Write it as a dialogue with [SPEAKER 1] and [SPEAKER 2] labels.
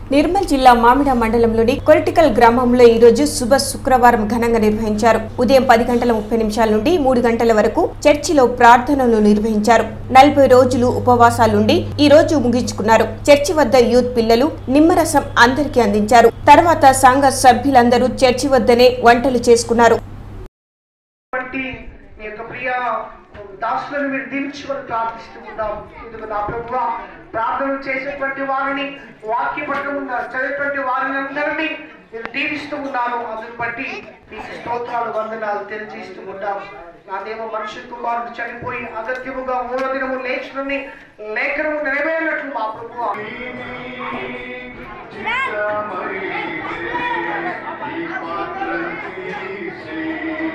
[SPEAKER 1] నిర్మల్ జిల్లా మామిడ మండలంలోని కొరటికల్ గ్రామంలో ఈ రోజు శుభ శుక్రవారం ఘనంగా నిర్వహించారు ఉదయం పది గంటల ముప్పై నిమిషాల నుండి మూడు గంటల వరకు చర్చిలో ప్రార్థనలు నిర్వహించారు నలభై రోజులు ఉపవాసాలుండి ఈ రోజు ముగించుకున్నారు చర్చి వద్ద యూత్ పిల్లలు నిమ్మరసం అందరికీ అందించారు తర్వాత సంఘ సభ్యులందరూ చర్చి వద్దనే వంటలు చేసుకున్నారు
[SPEAKER 2] వంటి మీ యొక్క ప్రియ దాసులను మీరు దీవించుకొని ప్రార్థిస్తూ ఉన్నాం ఇందుకు నా ప్రభువ ప్రార్థన చేసేటువంటి వారిని వాక్య పట్టణం చదివేటువంటి వారిని అందరినీ మీరు దీవిస్తూ ఉన్నారు అందుని బట్టి మీకు స్తోత్రాలు వందనాలు తెలియజేస్తూ ఉంటాం నాదేమో మనుషు కుమారుడు చనిపోయి అగత్యముగా మూడో దినము లేచునని లేఖనము నెరవేరినట్లు మా ప్రభువ
[SPEAKER 3] ఈ పాత్ర తీసి